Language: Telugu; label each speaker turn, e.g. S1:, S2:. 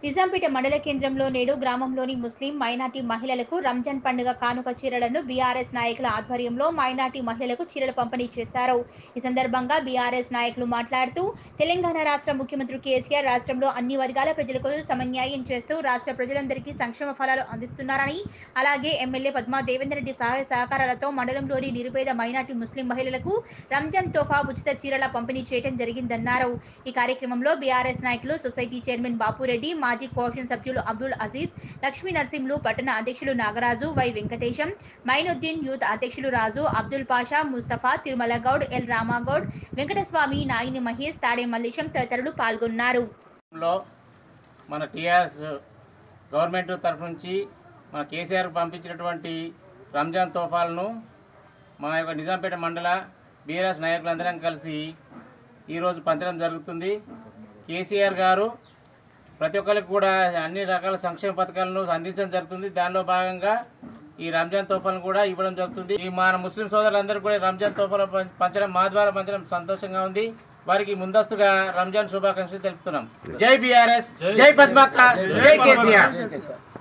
S1: నిజాంపేట మండల కేంద్రంలో నేడు గ్రామంలోని ముస్లిం మైనార్టీ మహిళలకు రంజాన్ పండుగ కానుక చీరలను బీఆర్ఎస్ నాయకుల ఆధ్వర్యంలో మైనార్టీ మహిళలకు చీరలు పంపిణీ చేశారు ఈ సందర్భంగా బీఆర్ఎస్ నాయకులు మాట్లాడుతూ తెలంగాణ రాష్ట్ర ముఖ్యమంత్రి కేసీఆర్ రాష్ట్రంలో అన్ని వర్గాల ప్రజలకు సమన్యాయం చేస్తూ రాష్ట్ర ప్రజలందరికీ సంక్షేమ ఫలాలు అందిస్తున్నారని అలాగే ఎమ్మెల్యే పద్మా దేవేందర్ రెడ్డి సహాయ సహకారాలతో మండలంలోని నిరుపేద మైనార్టీ ముస్లిం మహిళలకు రంజాన్ తోఫా ఉచిత చీరల పంపిణీ చేయడం జరిగిందన్నారు ఈ కార్యక్రమంలో బీఆర్ఎస్ నాయకులు సొసైటీ చైర్మన్ బాపురెడ్డి మాజీ కోషన్ సభ్యులు అబ్దుల్ అజీజ్ లక్ష్మీ నరసింహులు పట్టణ అధ్యక్షులు నాగరాజు వై వెంకటేశం మైనుద్దీన్ యూత్ అధ్యక్షులు రాజు అబ్దుల్ పాషా ముస్తఫా తిరుమల గౌడ్ ఎల్ రామాగౌడ్ వెంకటస్వామి నాయిని మహేష్ తాడే మల్లేశం తదితరులు పాల్గొన్నారు
S2: లో మన టీఆర్ఎస్ గవర్నమెంట్ తరఫు నుంచి మన కేసీఆర్ పంపించినటువంటి రంజాన్ తోఫాలను మా యొక్క నిజాంపేట మండల బీఆర్ఎస్ నాయకులందరం కలిసి ఈరోజు పంచడం జరుగుతుంది కేసీఆర్ గారు ప్రతి ఒక్కరికి కూడా అన్ని రకాల సంక్షేమ పథకాలను అందించడం జరుగుతుంది దానిలో భాగంగా ఈ రంజాన్ తోఫాలను కూడా ఇవ్వడం జరుగుతుంది ఈ మన ముస్లిం సోదరులందరూ కూడా రంజాన్ తోఫాలు పం- పంచడం మా ద్వారా పంచడం సంతోషంగా ఉంది వారికి ముందస్తుగా రంజాన్ శుభాకాంక్షలు తెలుపుతున్నాం జై బీఆర్ఎస్ జై పద్మక్క జై కేసీఆర్